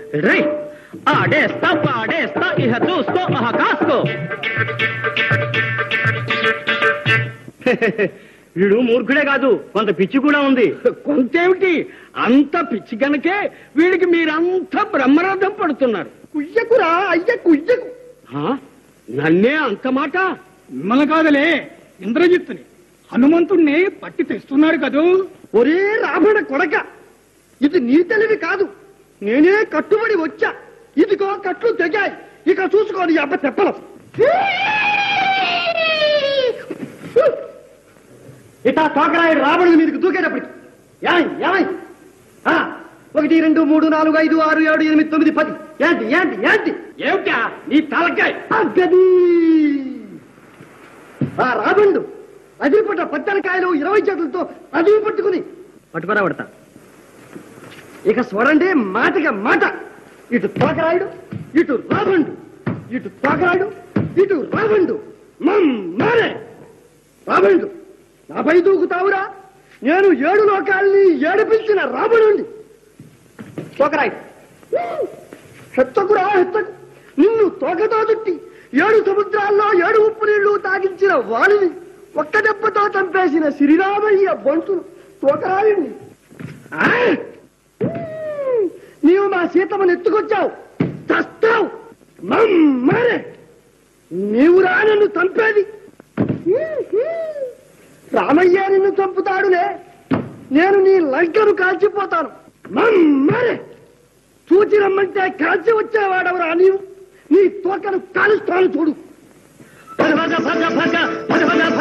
రై ఆడేస్తా పాడేస్తా ఇహ చూసుకో అహ కాసుకో వీడు మూర్ఖుడే కాదు కొంత పిచ్చి కూడా ఉంది కొంతేమిటి అంత పిచ్చి గనకే వీడికి మీరంతా బ్రహ్మరథం పడుతున్నారు కుయ్యకురా అయ్య కుయ్యకు నన్నే అంత మాట మిమ్మల్ని కాదలే ఇంద్రజిత్తుని హనుమంతుణ్ణి పట్టి తెస్తున్నారు కదూ ఒరే రాబడ కొడక ఇది నీ తెలివి కాదు నేనే కట్టుబడి వచ్చా ఇదిగో కట్లు తెగాయి ఇక చూసుకోని అబ్బ తెప్పలం ఇట తోకరాయుడు రాబడి మీదకి దూకేటప్పటికి ఏయ్, ఏయ్? ఆ, ఒకటి రెండు మూడు నాలుగు ఐదు ఆరు ఏడు ఎనిమిది తొమ్మిది పది ఏంటి ఏంటి ఏంటి ఏమిటా నీ తలకాయ అగ్గది ఆ రాబండు అదిరిపట్ట పత్తెనకాయలు ఇరవై చేతులతో అదివి పట్టుకుని పట్టుకురా పడతా ఇక స్వరండి మాటగా మాట ఇటు తోకరాయుడు ఇటు రాబండు ఇటు తోకరాయుడు ఇటు రాబండు మమ్మారే రాబండు నాపై దూకుతావురా నేను ఏడు లోకాల్ని ఏడిపించిన రాబడుండి తోకరాయుడు హెచ్చకురా హెచ్చకు నిన్ను తోకతో చుట్టి ఏడు సముద్రాల్లో ఏడు ఉప్పు నీళ్లు తాగించిన వాణిని ఒక్క దెబ్బతో చంపేసిన శ్రీరామయ్య బంటును తోకరాయుడిని ఆ! నీవు మా సీతమ్మను ఎత్తుకొచ్చావు చస్తావు మమ్మరే నీవు రా నన్ను చంపేది రామయ్య నిన్ను చంపుతాడులే నేను నీ లంకను కాల్చిపోతాను మమ్మరే చూచి రమ్మంటే కాల్చి వచ్చేవాడవరా నీవు నీ తోకను కాలుస్తాను చూడు భగ భగ భగ భగ భగ భగ